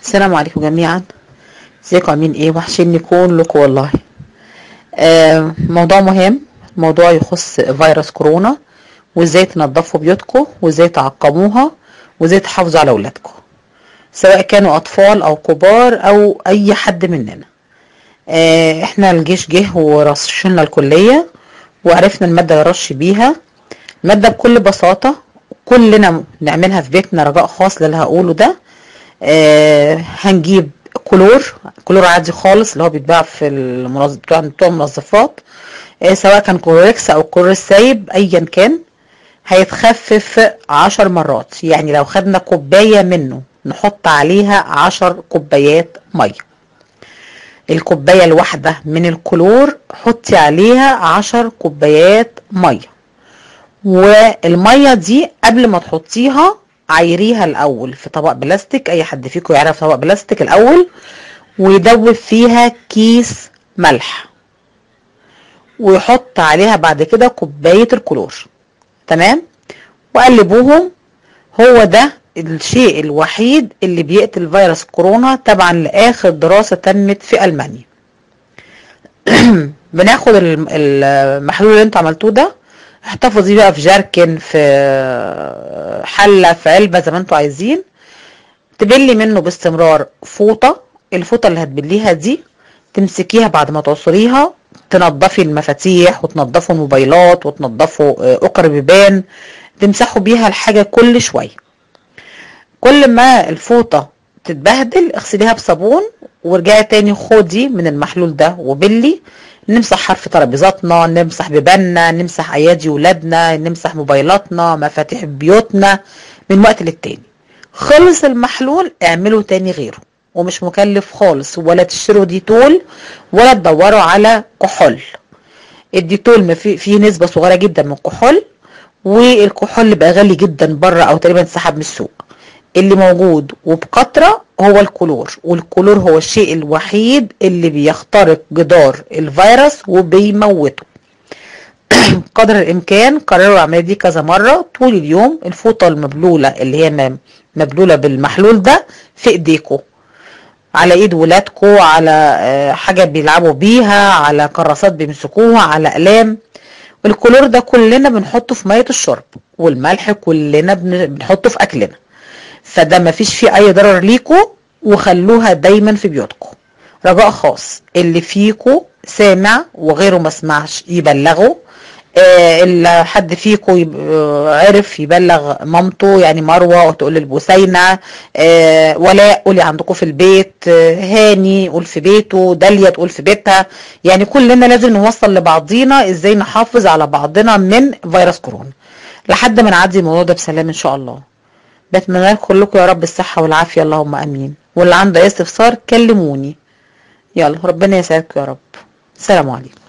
السلام عليكم جميعا ازيكم عاملين ايه وحشني كلكم والله آه موضوع مهم موضوع يخص فيروس كورونا وازاي تنظفوا بيوتكم وازاي تعقموها وازاي تحافظوا على اولادكم سواء كانوا اطفال او كبار او اي حد مننا آه احنا الجيش جه ورشلنا الكلية وعرفنا المادة اللي رش بيها المادة بكل بساطة كلنا نعملها في بيتنا رجاء خاص للي هقوله ده آه هنجيب كلور كلور عادي خالص اللي هو بيتباع في المنظف بتوع بتوع المنظفات آه سواء كان كلوركس او كلور السايب ايا كان هيتخفف عشر مرات يعني لو خدنا كوباية منه نحط عليها عشر كوبايات مية الكوباية الواحدة من الكلور حطي عليها عشر كوبايات مية والمية دي قبل ما تحطيها عايريها الاول في طبق بلاستيك اي حد فيكم يعرف طبق بلاستيك الاول ويدوب فيها كيس ملح ويحط عليها بعد كده كوباية الكلور تمام وقلبوهم هو ده الشيء الوحيد اللي بيقتل فيروس كورونا تبعا لاخر دراسة تمت في المانيا بناخد المحلول اللي انتوا عملتوه ده احتفظي بقى في جركن في حلة في علبة زي ما انتوا عايزين تبلي منه باستمرار فوطة الفوطة اللي هتبليها دي تمسكيها بعد ما تعصريها تنضفي المفاتيح وتنضفوا الموبايلات وتنضفوا اقر بيبان تمسحوا بيها الحاجة كل شوية كل ما الفوطة تتبهدل اغسليها بصابون ورجعي تاني خدي من المحلول ده وبلي نمسح حرف ترابيزاتنا نمسح بيباننا نمسح ايادي ولادنا نمسح موبايلاتنا مفاتيح بيوتنا من وقت للتاني خلص المحلول اعملوا تاني غيره ومش مكلف خالص ولا تشتروا ديتول ولا تدوروا على كحول الديتول فيه نسبة صغيرة جدا من الكحول والكحول بقى غالي جدا بره او تقريبا اتسحب من السوق اللي موجود وبكثرة هو الكلور والكلور هو الشيء الوحيد اللي بيخترق جدار الفيروس وبيموته قدر الامكان كرروا العمليه دي كذا مره طول اليوم الفوطه المبلوله اللي هي مبلوله بالمحلول ده في ايديكم على ايد ولادكم على حاجه بيلعبوا بيها على كراسات بيمسكوها على اقلام الكلور ده كلنا بنحطه في ميه الشرب والملح كلنا بنحطه في اكلنا فده مفيش فيه اي ضرر ليكوا وخلوها دايما في بيوتكم رجاء خاص اللي فيكوا سامع وغيره ما سمعش يبلغوا آه اللي حد فيكم عرف يبلغ مامته يعني مروه وتقول للبوسينه آه ولاء قولي عندكم في البيت آه هاني قول في بيته داليا تقول في بيتها يعني كلنا لازم نوصل لبعضينا ازاي نحافظ على بعضنا من فيروس كورونا لحد ما نعدي الموضوع ده بسلام ان شاء الله بتمنى لكم كلكم يا رب الصحة والعافية اللهم امين واللي عنده اي استفسار كلموني يلا ربنا يسعدكم يا رب السلام عليكم